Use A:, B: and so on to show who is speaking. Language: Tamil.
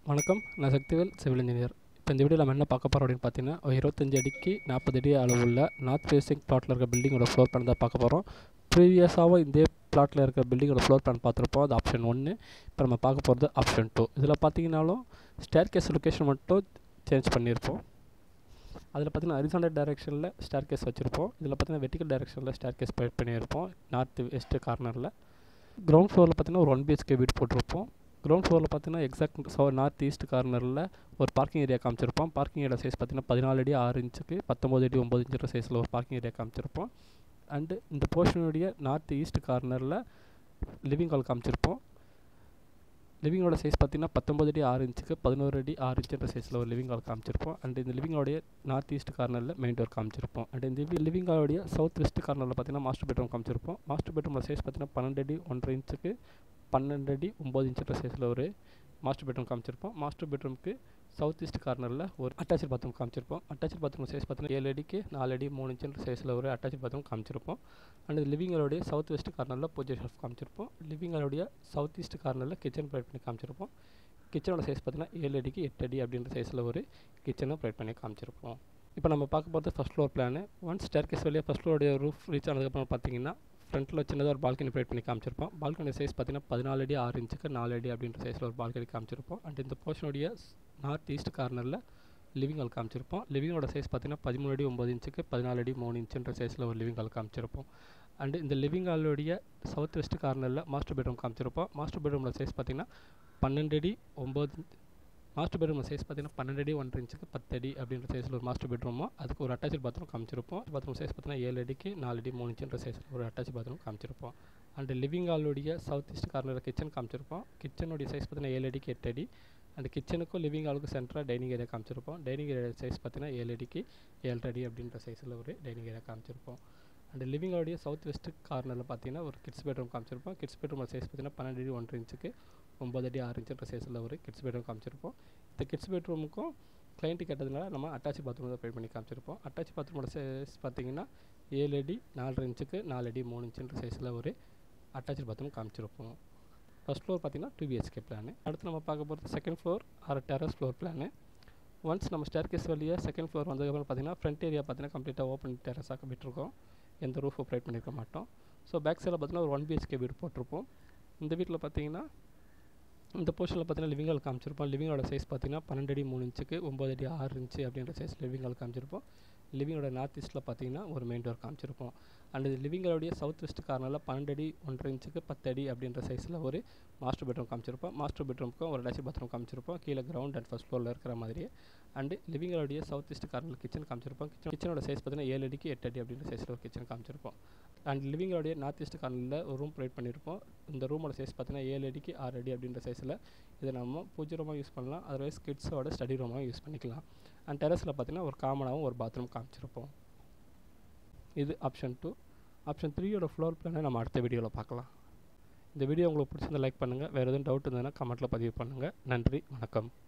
A: வணக்கம் நான் சக்திவேல் சிவில் இன்ஜினியர் இப்போ இந்த வீடியோவில் நம்ம என்ன பார்க்க போகிறோம் அப்படின்னு பார்த்தீங்கன்னா ஒரு இருபத்தஞ்சு அடிக்கு நாற்பது அடி அளவுள்ள நார்த் ஃபேஸிங் பிளாட்டில் இருக்க பில்டிங்கோட ஃப்ளோர் பிளான் தான் பார்க்க போகிறோம் ப்ரீவியஸாகவும் இந்த பிளாட்டில் இருக்க பில்டிங்கோட ஃப்ளோர் பிளான் பார்த்துருப்போம் அது ஆப்ஷன் ஒன்று இப்போ நம்ம பார்க்க போகிறது ஆப்ஷன் டூ இதில் பார்த்தீங்கன்னாலும் ஸ்டேர் கேஸ் லொக்கேஷன் மட்டும் சேஞ்ச் பண்ணியிருப்போம் அதில் பார்த்தீங்கன்னா ஹரிசாண்டல் டைரெக்ஷனில் ஸ்டேர் கேஸ் வச்சுருப்போம் இதில் பார்த்தீங்கன்னா வெர்டிக்கல் டைரெக்ஷனில் ஸ்டேர் கேஸ் ப்ரொவைட் பண்ணியிருப்போம் நார்த் வெஸ்ட்டு கார்னரில் கிரவுண்ட் ஃப்ளோரில் பார்த்தீங்கன்னா ஒரு ஒன் பிஹெச்கே வீடு போட்டிருப்போம் கிரவுண்ட் ஃப்ளோரில் பார்த்தீங்கன்னா எக்ஸாக்ட் சோ நார்த் ஈஸ்ட் கார்னரில் ஒரு பார்க்கிங் ஏரியா காமிச்சிருப்போம் பார்க்கிங் ஏரியா சைஸ் பார்த்தீங்கன்னா பதினாலு அடி ஆறு இன்ச்சுக்கு பத்தொம்பது அடி ஒம்பது இன்ச்சு சைஸில் ஒரு பார்க்கிங் ஏரியா காமிச்சிருப்போம் அண்டு இந்த போர்ஷனுடைய நார்த் ஈஸ்ட் கார்னரில் லிவிங் ஹால் காமிச்சிருப்போம் லிவிங்கோட சைஸ் பார்த்தீங்கன்னா பத்தொம்பது அடி ஆறு இன்ச்சுக்கு பதினோரு அடி ஆறு இன்ச்சுன்ற சைஸில் ஒரு லிவிங் ஹால் காமிச்சிருப்போம் அண்ட் இந்த லிவிங்கோடைய நார்த் ஈஸ்ட் கார்னரில் மெயின் டோர் காமிச்சிருப்போம் அண்ட் இந்த லிவிங் ஹாலோடைய சவுத் வெஸ்ட் கார்னரில் பார்த்தீங்கன்னா மாஸ்டர் பெட்ரூம் காமிச்சிருப்போம் மாஸ்டர் பெட்ரூமோட சைஸ் பார்த்தீங்கன்னா பன்னெண்டு அடி ஒன்றரை இன்ச்சுக்கு பன்னெண்டு அடி ஒம்பது இன்ச்சுன்ற சைஸில் ஒரு மாஸ்டர் பெட்ரூம் காமிச்சிருப்போம் மாஸ்டர் பெட்ரூமுக்கு சவுத் ஈஸ்ட் கார்னரில் ஒரு அட்டாச் பாத்ரூம் காமிச்சிருப்போம் அட்டாச் பாத்ரூம் சைஸ் பார்த்தீங்கன்னா ஏழு அடிக்கு நாலு அடி மூணு இன்ச்சுன்ற சைஸில் ஒரு அட்டாச் பாத்ரூம் காமிச்சிருப்போம் அண்ட் லிவிங்கோடைய சவுத் வெஸ்ட் கார்னரில் பூஜை ஷெல்ஃப் காமிச்சிருப்போம் லிவிங்கோடைய சவுத் ஈஸ்ட் கார்னரில் கிச்சன் ப்ரொவைட் பண்ணி காமிச்சிருப்போம் கிச்சனோட சைஸ் பார்த்தீங்கன்னா ஏழு அடிக்கு எட்டு அடி அப்படின்ற சைஸில் ஒரு கிச்சனை ப்ரொவைட் பண்ணி காமிச்சிருப்போம் இப்போ நம்ம பார்க்க போகிறது first floor plan one staircase வழியாக ஃபஸ்ட் ஃப்ளோருடைய ரூஃப் ரீச் ஆனதுக்கப்புறம் பார்த்தீங்கன்னா ஃப்ரண்ட்டில் சின்னதாக ஒரு பால்கனி ப்ரொவைட் பண்ணி காமிச்சிருப்போம் பால்கனி சைஸ் பார்த்தீங்கன்னா பதினாலு அடி ஆறு இன்ச்சுக்கு நாலு அடி அப்படின்ற சைஸில் ஒரு பால்கனி காமிச்சிருப்போம் அண்ட் இந்த போர்ஷனுடைய நார்த் ஈஸ்ட் கார்னரில் லிவிங் ஹால் காமிச்சிருப்போம் லிவிங்கோட சைஸ் பார்த்தீங்கன்னா பதிமூணு அடி ஒம்பது இன்ச்சுக்கு பதினாலு அடி மூணு இன்ச்சுன்ற சைஸில் ஒரு லிவிங் ஹால் காமிச்சிருப்போம் அண்டு இந்த லிவிங் ஹாலோடைய சவுத் வெஸ்ட் கார்னரில் மாஸ்டர் பெட்ரூம் காமிச்சிருப்போம் மாஸ்டர் பெட்ரூமோட சைஸ் பார்த்தீங்கன்னா பன்னெண்டு அடி ஒம்பது மாஸ்டர் பெட்ரூம் சைஸ் பார்த்தீங்கன்னா பன்னெண்டு அடி ஒன்றரை இன்ச்சுக்கு பத்து அடி அப்படின்ற சைஸில் ஒரு மாஸ்டர் பெட்ரூமும் அதுக்கு ஒரு அட்டாச் பாத்ரூம் காமிச்சிருப்போம் பாத்ரூம் சைஸ் பார்த்தீங்கன்னா ஏழு அடிக்கு நாலு அடி மூணு இன்ச்சுன்ற சைஸில் ஒரு அட்டாச் பாத்ரூம் காமிச்சிருப்போம் அண்ட் லிவிங் ஹாலுடைய சவுத் ஈஸ்ட் கார்னரில் கிச்சன் காமிச்சிருப்போம் கிச்சனுடைய சைஸ் பார்த்தீங்கன்னா ஏழு அடிக்கு எட்டு அடி அந்த கிச்சனுக்கும் லிவிங் ஹாலுக்கும் சென்டராக டைனிங் ஏரியா காமிச்சிருப்போம் டைனிங் ஏரியா சைஸ் பார்த்தீங்கன்னா ஏழு அடிக்கு ஏழு அடி அப்படின்ற சைஸில் ஒரு டைனிங் ஏரியா காமிச்சிருப்போம் அண்ட் லிவிங் ஹாலுடைய சவுத் வெஸ்ட் கார்னரில் பார்த்தீங்கன்னா ஒரு கிட்ஸ் பெட்ரூம் காமிச்சிருப்போம் கிட்ஸ் பெட்ரூமோட சைஸ் பார்த்தீங்கன்னா பன்னெண்டு அடி ஒன்றரை இன்ச்சுக்கு ஒம்பது அடி ஆறு இன்ச்சுன்ற சைஸில் ஒரு கிட்ஸ் பெட்ரூம் காமிச்சிருப்போம் இந்த கிட்ஸ் பெட்ரூமுக்கும் கிளைண்ட்டு கேட்டதுனால நம்ம அட்டாச் பாத்ரூம் தான் ப்ரொவைட் பண்ணி காமிச்சிருப்போம் அட்டாச் பாத்ரூமோட சைஸ் பார்த்தீங்கன்னா ஏழு அடி நாலரை இன்ச்சுக்கு நாலு அடி மூணு இன்ச்சுன்ற சைஸில் ஒரு அட்டாச் பாத்ரூம் காமிச்சிருப்போம் ஃபஸ்ட் ஃப்ளோர் பார்த்தீங்கன்னா டூ பிஹெச்கே பிளானு அடுத்து நம்ம பார்க்க போகிறது second floor or terrace floor plan once நம்ம ஸ்டேர் கேஸ் வழியாக செகண்ட் ஃப்ளோர் வந்ததுக்கப்புறம் பார்த்தீங்கன்னா ஃப்ரண்ட் ஏரியா பார்த்தீங்கன்னா கம்ப்ளீட்டாக ஓப்பன் டெரஸாக விட்டுருக்கோம் எந்த ரூஃப் ப்ரொவைட் பண்ணியிருக்க மாட்டோம் ஸோ பேக் சைடில் பார்த்தீங்கன்னா ஒரு ஒன் பிஹெச்கே வீடு போட்டிருப்போம் இந்த வீட்டில் பார்த்தீங்கன்னா இந்த போர்ஷனில் பார்த்தீங்கன்னா லிவிங் ஹால் காமிச்சிருப்போம் லிவிங்கோட சைஸ் பார்த்தீங்கன்னா பன்னெண்டு அடி மூணு இன்ச்சுக்கு ஒம்பது அடி ஆறு இன்ச்சு அப்படின்ற சைஸ் லிவிங் ஹால் காமிச்சிருப்போம் லிவிங்கோட நார்த் ஈஸ்ட்டில் பார்த்தீங்கன்னா ஒரு மெயின் டோர் காமிச்சிருப்போம் அண்ட் இது லிவிங்கோடைய சவுத் வெஸ்ட் கார்னரில் பன்னெண்டு அடி ஒன்றரை இன்ச்சுக்கு பத்து அடி அப்படின்ற சைஸில் ஒரு மாஸ்டர் பெட்ரூம் காமிச்சிருப்போம் மாஸ்டர் பெட்ரூமுக்கும் ஒரு அட்டாச் பாத்ரூம் காமிச்சிருப்போம் கீழே கிரவுண்ட் அண்ட் ஃபஸ்ட் ஃப்ளோரில் இருக்கிற மாதிரியே அண்டு லிவிங்கோடைய சவுத் ஈஸ்ட் கார்னரில் கிச்சன் காமிச்சிருப்போம் கிச்சன் கிச்சனோட சைஸ் பார்த்தீங்கன்னா ஏழு அடிக்கு எட்டு அடி அப்படின்ற சைஸில் ஒரு கிச்சன் காமிச்சிருப்போம் அண்ட் லிவிங்கோடைய நார்த் ஈஸ்ட் கார்னரில் ஒரு ரூம் ப்ரொவைட் பண்ணியிருப்போம் இந்த ரூமோட சைஸ் பார்த்தீங்கன்னா ஏழு அடிக்கு ஆறு அடி அப்படின்ற சைஸில் இதை நம்ம பூஜை ரூமாக யூஸ் பண்ணலாம் அதர்வைஸ் கிட்ஸோட ஸ்டடி ரூமாக யூஸ் பண்ணிக்கலாம் அண்ட் டெரஸில் பார்த்தீங்கன்னா ஒரு காமனாகவும் ஒரு பாத்ரூம் காமிச்சிருப்போம் இது ஆப்ஷன் டூ ஆப்ஷன் த்ரீயோட ஃப்ளோர் பிளானை நம்ம அடுத்த வீடியோவில் பார்க்கலாம் இந்த வீடியோ உங்களுக்கு பிடிச்சிருந்தா லைக் பண்ணுங்கள் வேறு எதுவும் டவுட் இருந்ததுன்னா கமெண்ட்டில் பதிவு பண்ணுங்கள் நன்றி வணக்கம்